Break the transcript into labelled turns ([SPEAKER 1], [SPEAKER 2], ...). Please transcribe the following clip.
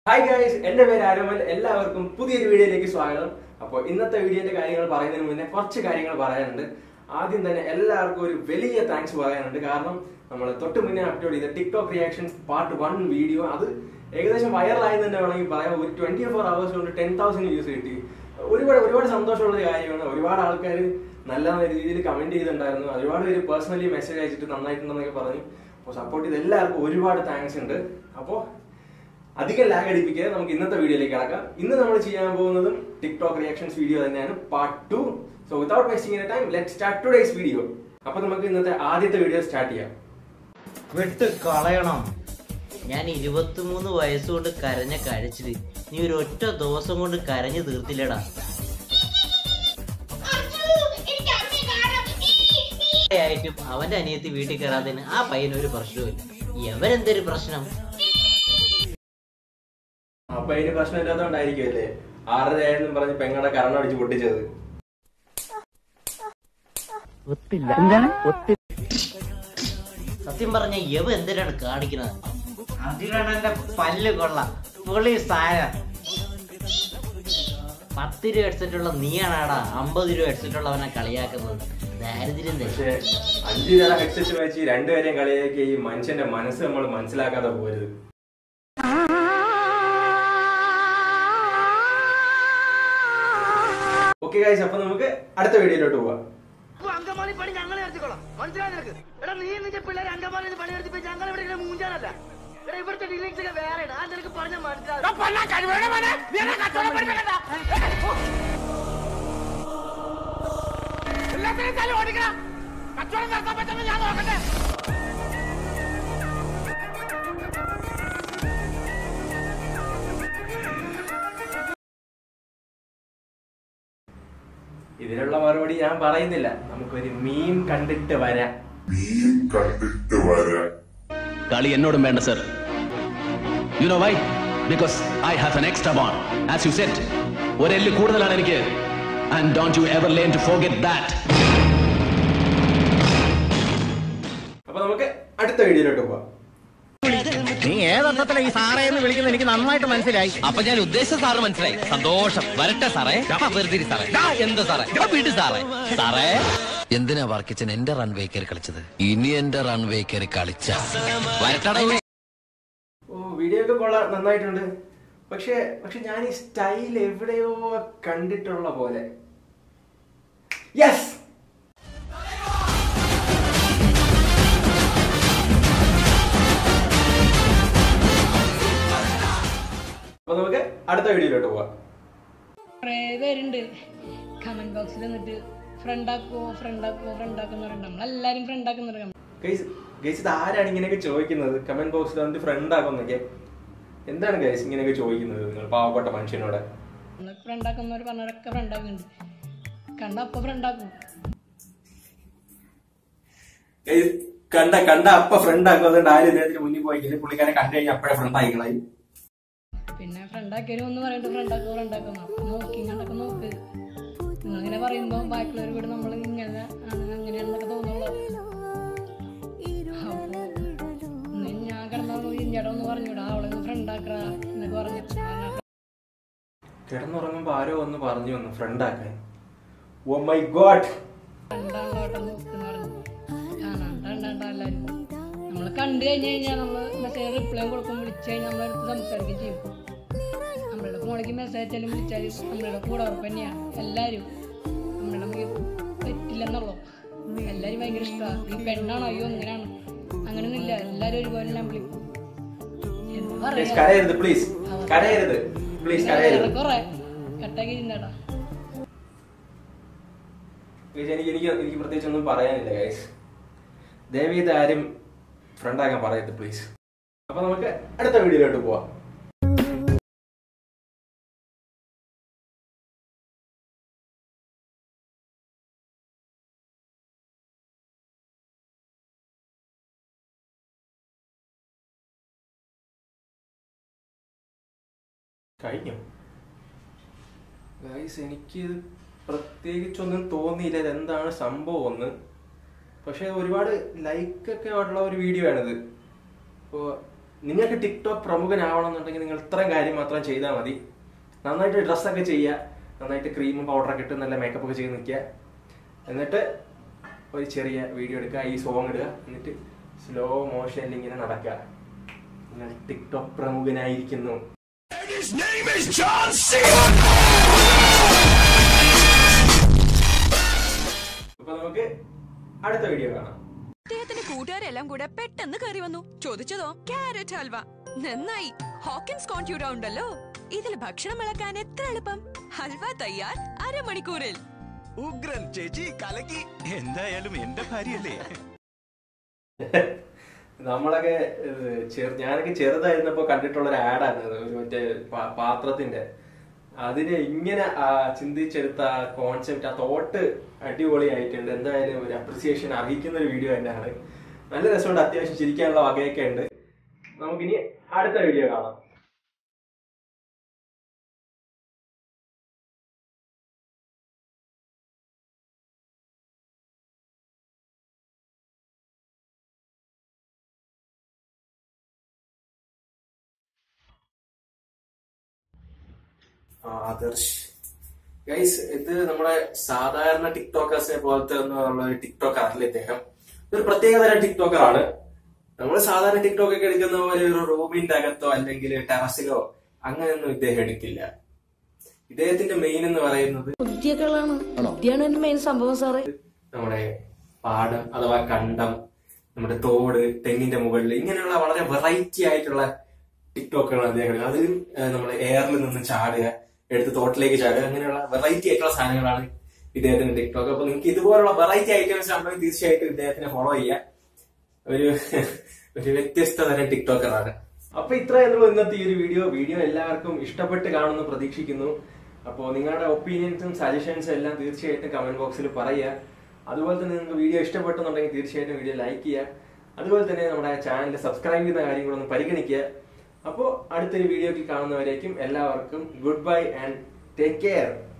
[SPEAKER 1] Hi guys എന്റെ പേര് ആരോമൽ എല്ലാവർക്കും പുതിയൊരു വീഡിയോയിലേക്ക് സ്വാഗതം അപ്പോൾ ഇന്നത്തെ വീഡിയോന്റെ കാര്യങ്ങൾ പറയുന്നതിന് മുന്നേ കുറച്ച് കാര്യങ്ങൾ പറയാനുണ്ട് ആദ്യം തന്നെ എല്ലാവർക്കും ഒരു വലിയ താങ്ക്സ് പറയാനുണ്ട് കാരണം നമ്മൾ തൊട്ട് മുന്നേ അപ്ലോഡ് ചെയ്ത TikTok reactions part one video അത് ഏകദേശം വൈറലായി തന്നെ വേണമെങ്കിൽ പറയാം ഒരു ട്വന്റി ഫോർ അവേഴ്സ് കൊണ്ട് ടെൻ തൗസൻഡ് വ്യൂസ് കിട്ടി ഒരുപാട് ഒരുപാട് സന്തോഷമുള്ള ഒരു കാര്യമാണ് ഒരുപാട് ആൾക്കാർ നല്ല രീതിയിൽ കമന്റ് ചെയ്തിട്ടുണ്ടായിരുന്നു ഒരുപാട് പേര് പേഴ്സണലി മെസ്സേജ് അയച്ചിട്ട് നന്നായിട്ടുണ്ടെന്നൊക്കെ പറഞ്ഞു അപ്പോൾ സപ്പോർട്ട് ചെയ്ത എല്ലാവർക്കും ഒരുപാട് താങ്ക്സ് ഉണ്ട് അപ്പോൾ അധികം ലാഗ് അടിപ്പിക്കാതെ നമുക്ക് ഇന്നത്തെ വീഡിയോയിലേക്ക് കിടക്കാം ഇന്ന് നമ്മൾ ചെയ്യാൻ പോകുന്നതും ടിക്ടോക്ക് റിയാക്ഷൻസ് വീഡിയോ തന്നെയാണ് part two so without wasting time let start today's video അപ്പൊ നമുക്ക് ഇന്നത്തെ ആദ്യത്തെ വീഡിയോ സ്റ്റാർട്ട് ചെയ്യാം
[SPEAKER 2] വിട്ട് കളയണം ഞാൻ ഇരുപത്തിമൂന്ന് വയസ്സുകൊണ്ട് കരഞ്ഞ കരച്ചില് നീ ഒരു ഒറ്റ ദിവസം കൊണ്ട് കരഞ്ഞു തീർത്തില്ലടാ ആയിട്ടും അവന്റെ അനിയത്തി വീട്ടിൽ കയറാത്തതിന് ആ പയ്യന് ഒരു പ്രശ്നവുമില്ല എവരെന്തൊരു പ്രശ്നം
[SPEAKER 1] അപ്പൊ അതിന് പ്രശ്നമില്ലാത്തതുകൊണ്ടായിരിക്കും അല്ലേ ആറര ആയെന്നും പറഞ്ഞ് പെങ്ങളുടെ കരണം അടിച്ച് പൊട്ടിച്ചത്
[SPEAKER 2] സത്യം പറഞ്ഞ യവ എന്തിനാണ് കാണിക്കുന്നത് അതിനാണ് എന്റെ പല്ല് കൊള്ളാം പൊളി സാരം പത്ത് രൂപ ഹെഡ്സെറ്റ് ഉള്ള നീയാണാടാ അമ്പത് രൂപ ഹെഡ്സെറ്റ് ഉള്ളവനെ കളിയാക്കുന്നത് ദാരിദ്ര്യം തന്നെ
[SPEAKER 1] പക്ഷെ അഞ്ചു തര ഹെഡ്സെറ്റ് വെച്ച് രണ്ടുപേരെയും കളിയാക്കി ഈ മനുഷ്യന്റെ മനസ്സ് നമ്മൾ മനസ്സിലാക്കാതെ പോരുത് ഓക്കെ ഗൈസ് അപ്പൊ നമുക്ക് അടുത്ത വീഡിയോയിലോട്ട് പോവാം
[SPEAKER 3] അപ്പൊ അങ്കമാലി പണി ഞങ്ങൾ നടത്തിക്കോളാം മനസ്സിലായി നിനക്ക് എടാ നീ നിന്റെ പിള്ളേരെ അങ്കമാലി പണി എടുത്തിപ്പോ ഞങ്ങൾ ഇവിടെ ഇങ്ങനെ മൂഞ്ചാനല്ല എടാ ഇവിടുത്തെ ഡീലിങ്സ് ഒക്കെ വേറെ ആ നിനക്ക് പറഞ്ഞ
[SPEAKER 1] ഇതിനുള്ള മറുപടി ഞാൻ പറയുന്നില്ല നമുക്കൊരു മീം കണ്ടിട്ട് വരാം
[SPEAKER 4] നീയും കണ്ടിട്ട് വരാം
[SPEAKER 5] കളി എന്നോടും വേണ്ട sir you know why because I have an extra bone as you said ഒരെല്ല് കൂടുതലാണ് എനിക്ക് and don't you ever learn to forget that
[SPEAKER 1] അപ്പൊ നമുക്ക് അടുത്ത വീഡിയോയിലോട്ട് പോവാം
[SPEAKER 6] നീ ഏതർത്ഥത്തിലാ ഈ സാറേ എന്ന് വിളിക്കുന്നത് എനിക്ക് നന്നായിട്ട് മനസ്സിലായി
[SPEAKER 7] അപ്പൊ ഞാൻ ഉദ്ദേശിച്ച സാറ് മനസ്സിലായി സന്തോഷം വരട്ടെ സാറേ വെറുതെ സാറേ ദാ, എന്ത് സാറേ ദാ, വിട് സാറേ സാറേ
[SPEAKER 8] എന്തിനാ വർക്കിച്ചൻ എന്റെ റൺവേ കയറി കളിച്ചത് ഇനി എന്റെ റൺവേ കയറി കളിച്ച
[SPEAKER 7] വരട്ടടോ
[SPEAKER 1] ഓ വീഡിയോ ഒക്കെ കൊള്ളാം നന്നായിട്ടുണ്ട് പക്ഷെ പക്ഷെ ഞാൻ ഈ സ്റ്റൈൽ എവിടെയോ കണ്ടിട്ടുള്ള പോലെ യെസ് അപ്പൊ നമുക്ക് അടുത്ത വീഡിയോയിലോട്ട് പോവാം
[SPEAKER 9] കുറേ പേരുണ്ട് കമന്റ് ബോക്സിൽ എന്നിട്ട് ഫ്രണ്ട് ആക്കുവോ ഫ്രണ്ട് ആക്കുവോ ഫ്രണ്ട് ആക്കുന്നവരുണ്ട് നമ്മളെല്ലാരും ഫ്രണ്ട് ആക്കുന്നുണ്ട്
[SPEAKER 1] ഗൈസ് ഗൈസ് ഇത് ആരാണ് ഇങ്ങനെയൊക്കെ ചോദിക്കുന്നത് കമന്റ് ബോക്സിൽ വന്നിട്ട് ഫ്രണ്ട് ആക്കുന്നൊക്കെ എന്താണ് ഗൈസ് ഇങ്ങനെയൊക്കെ ചോദിക്കുന്നത് നിങ്ങൾ പാവപ്പെട്ട മനുഷ്യനോട്
[SPEAKER 9] നമ്മൾ ഫ്രണ്ട് ആക്കുന്നവർ പറഞ്ഞവരൊക്കെ ഫ്രണ്ട് ആക്കുന്നുണ്ട് കണ്ട അപ്പൊ ഫ്രണ്ട് ആക്കും
[SPEAKER 1] ഗൈസ് കണ്ട കണ്ട അപ്പ ഫ്രണ്ട് ആക്കുന്നുണ്ട് ആരും ഇദ്ദേഹത്തിന് മുന്നിൽ പോയിക്കില്ല പുള്ളിക്കാരെ കണ്ടു കഴിഞ്ഞാൽ അപ്പഴേ ഫ്രണ്ട് ആയിക്കളായി
[SPEAKER 9] പിന്നെ ഫ്രണ്ട് ആക്കിയാലും ഒന്ന് പറഞ്ഞിട്ട് ഫ്രണ്ട് ആക്കുവോ ഫ്രണ്ട് ആക്കുന്നു അപ്പൊ നോക്കി കണ്ടൊക്കെ നോക്ക് നിങ്ങളിങ്ങനെ പറയുമ്പോ ബാക്കിയുള്ളവർ കൂടെ നമ്മൾ ഇങ്ങനെ ആണ് അങ്ങനെയാണെന്നൊക്കെ തോന്നുള്ളൂ അപ്പൊ ഇന്ന് ഞാൻ കിടന്നു ചേട്ടാ ഒന്ന് പറഞ്ഞൂടാ അവളെ ഒന്ന് ഫ്രണ്ട് ആക്കടാ എന്നൊക്കെ പറഞ്ഞു ഞാൻ
[SPEAKER 1] കിടന്നുറങ്ങുമ്പോ ആരോ ഒന്ന് പറഞ്ഞു വന്നു ഫ്രണ്ട് ആക്കാൻ ഓ മൈ ഗോഡ്
[SPEAKER 9] രണ്ടാണല്ലോ ഏട്ടാ നോക്കുന്ന പറഞ്ഞു കാണാണ്ടാണ്ടാ എല്ലാവരും നമ്മൾ കണ്ടു കഴിഞ്ഞ് കഴിഞ്ഞാൽ നമ്മൾ മെസ്സേജ് റിപ്ലൈ കൊടുക്കും വിളിച്ചു കഴിഞ്ഞാൽ നമ്മളടുത്ത് സംസാരിക്കുകയും ചെയ്യും നമ്മളുടെ ഫോണിലേക്ക് മെസ്സേജ് അയച്ചാലും വിളിച്ചാലും നമ്മളുടെ കൂടെ ഉറപ്പ് തന്നെയാണ് എല്ലാവരും നമ്മളുടെ നമുക്ക് പറ്റില്ലെന്നുള്ളൂ എല്ലാവരും ഭയങ്കര ഇഷ്ടമാണ് ഈ പെണ്ണാണോ അയ്യോ ഇങ്ങനെയാണ് അങ്ങനെയൊന്നും ഇല്ല എല്ലാവരും ഒരുപോലെ ഞാൻ വിളിക്കും എന്താ
[SPEAKER 1] Guys,
[SPEAKER 9] പറയാ
[SPEAKER 1] കരയരുത് പ്ലീസ് കരയരുത് പ്ലീസ് കരയരുത്
[SPEAKER 9] കുറെ കട്ടാക്കി ചിന്താടാ
[SPEAKER 1] Guys, എനിക്ക് എനിക്ക് എനിക്ക് പ്രത്യേകിച്ച് ഒന്നും പറയാനില്ല ഗൈസ് ദയവീത് ആരും ഫ്രണ്ട് ആക്കാൻ പറയരുത് പ്ലീസ് അപ്പൊ നമുക്ക് അടുത്ത വീഡിയോയിലോട്ട് പോവാം കഴിഞ്ഞു ഗൈസ് എനിക്ക് പ്രത്യേകിച്ചൊന്നും തോന്നിയില്ല ഇത് എന്താണ് സംഭവം ഒന്ന് പക്ഷെ ഒരുപാട് ലൈക്ക് ഒക്കെ ഉള്ള ഒരു വീഡിയോ ആണിത് അപ്പോൾ നിങ്ങൾക്ക് ടിക്ടോക്ക് പ്രമുഖനാവണമെന്നുണ്ടെങ്കിൽ നിങ്ങൾ ഇത്രയും കാര്യം മാത്രം ചെയ്താൽ മതി നന്നായിട്ട് ഡ്രസ്സൊക്കെ ചെയ്യുക നന്നായിട്ട് ക്രീമും പൗഡറൊക്കെ ഇട്ട് നല്ല മേക്കപ്പ് ഒക്കെ ചെയ്ത് നിൽക്കുക എന്നിട്ട് ഒരു ചെറിയ വീഡിയോ എടുക്കുക ഈ സോങ് ഇടുക എന്നിട്ട് സ്ലോ മോഷനിൽ ഇങ്ങനെ നടക്കുക നിങ്ങൾ ടിക്ടോക്ക് പ്രമുഖനായിരിക്കുന്നു അപ്പൊ നമുക്ക് അടുത്ത വീഡിയോ കാണാം
[SPEAKER 10] അദ്ദേഹത്തിന്റെ കൂട്ടുകാരെല്ലാം കൂടെ പെട്ടെന്ന് കയറി വന്നു ചോദിച്ചതോ ക്യാരറ്റ് ഹൽവ നന്നായി ഹോക്കിൻസ് കോൺട്യൂറ ഉണ്ടല്ലോ ഇതിൽ ഭക്ഷണം ഇളക്കാൻ എത്ര എളുപ്പം ഹൽവ തയ്യാർ അരമണിക്കൂറിൽ
[SPEAKER 11] ഉഗ്രൻ ചേച്ചി കലക്കി എന്തായാലും എന്റെ ഭാര്യയല്ലേ
[SPEAKER 1] നമ്മളൊക്കെ ഏഹ്, ചെറു ഞാനൊക്കെ ചെറുതായിരുന്നപ്പോ കണ്ടിട്ടുള്ള ഒരു ആഡാണ് അത് ഒരു മറ്റേ പാ- പാത്രത്തിന്റെ അതിനെ ഇങ്ങനെ ആ ചിന്തിച്ചെടുത്ത ആ കോൺസെപ്റ്റ് ആ തോട്ട് അടിപൊളിയായിട്ടുണ്ട് എന്തായാലും ഒരു അപ്രിസിയേഷൻ അർഹിക്കുന്ന ഒരു വീഡിയോ തന്നെയാണ് നല്ല രസമുണ്ട് അത്യാവശ്യം ചിരിക്കാനുള്ള വകയൊക്കെ ഉണ്ട് നമുക്കിനി അടുത്ത വീഡിയോ കാണാം ആദർശ് ഗൈസ് ഇത് നമ്മുടെ സാധാരണ ടിക്ടോക്കേഴ്സിനെ പോലത്തെ ഒന്നും ഉള്ള ഒരു ടിക്ടോക്കർ അല്ല ഇദ്ദേഹം ഒരു പ്രത്യേക തരം ടിക്ടോക്കർ ആണ് നമ്മൾ സാധാരണ ടിക്ടോക്ക് ഒക്കെ എടുക്കുന്ന പോലെ ഒരു റൂമിന്റെ അകത്തോ അല്ലെങ്കിൽ ടെറസിലോ അങ്ങനെയൊന്നും ഇദ്ദേഹം എടുക്കില്ല ഇദ്ദേഹത്തിന്റെ മെയിൻ എന്ന് പറയുന്നത്
[SPEAKER 12] വിദ്യകളാണ് വിദ്യയാണ് എന്റെ മെയിൻ സംഭവം സാറേ
[SPEAKER 1] നമ്മുടെ പാടം അഥവാ കണ്ടം നമ്മുടെ തോട് തെങ്ങിന്റെ മുകളിൽ ഇങ്ങനെയുള്ള വളരെ വെറൈറ്റി ആയിട്ടുള്ള ടിക്ടോക്കുകളാണ് അദ്ദേഹം ഇടുന്നത്. അതിൽ ഏഹ്, നമ്മുടെ എയറിൽ നിന്ന് ചാടുക എടുത്ത് തോട്ടിലേക്ക് ചാടുക അങ്ങനെയുള്ള വെറൈറ്റി ആയിട്ടുള്ള സാധനങ്ങളാണ് ഇദ്ദേഹത്തിന്റെ ടിക്ടോക്ക് അപ്പൊ നിങ്ങൾക്ക് ഇതുപോലുള്ള വെറൈറ്റി ഐറ്റംസ് ആണെങ്കിൽ തീർച്ചയായിട്ടും ഇദ്ദേഹത്തിനെ ഫോളോ ചെയ്യുക ഒരു ഒരു വ്യത്യസ്ത തരം ടിക്ടോക്കറാണ് അപ്പൊ ഇത്രയായിരുന്നു ഇന്നത്തെ ഈ ഒരു വീഡിയോ വീഡിയോ എല്ലാവർക്കും ഇഷ്ടപ്പെട്ട് കാണുമെന്ന് പ്രതീക്ഷിക്കുന്നു അപ്പോൾ നിങ്ങളുടെ ഒപ്പീനിയൻസും സജഷൻസും എല്ലാം തീർച്ചയായിട്ടും കമന്റ് ബോക്സിൽ പറയുക അതുപോലെ തന്നെ നിങ്ങൾക്ക് വീഡിയോ ഇഷ്ടപ്പെട്ടെന്നുണ്ടെങ്കിൽ തീർച്ചയായിട്ടും വീഡിയോ ലൈക്ക് ചെയ്യുക അതുപോലെ തന്നെ നമ്മുടെ ചാനൽ സബ്സ്ക്രൈബ് ചെയ്യുന്ന കാര്യം കൂടെ ഒന്ന് പരിഗണിക്കുക അപ്പോൾ അടുത്തൊരു വീഡിയോയിൽ കാണുന്നവരേക്കും എല്ലാവർക്കും good bye and take care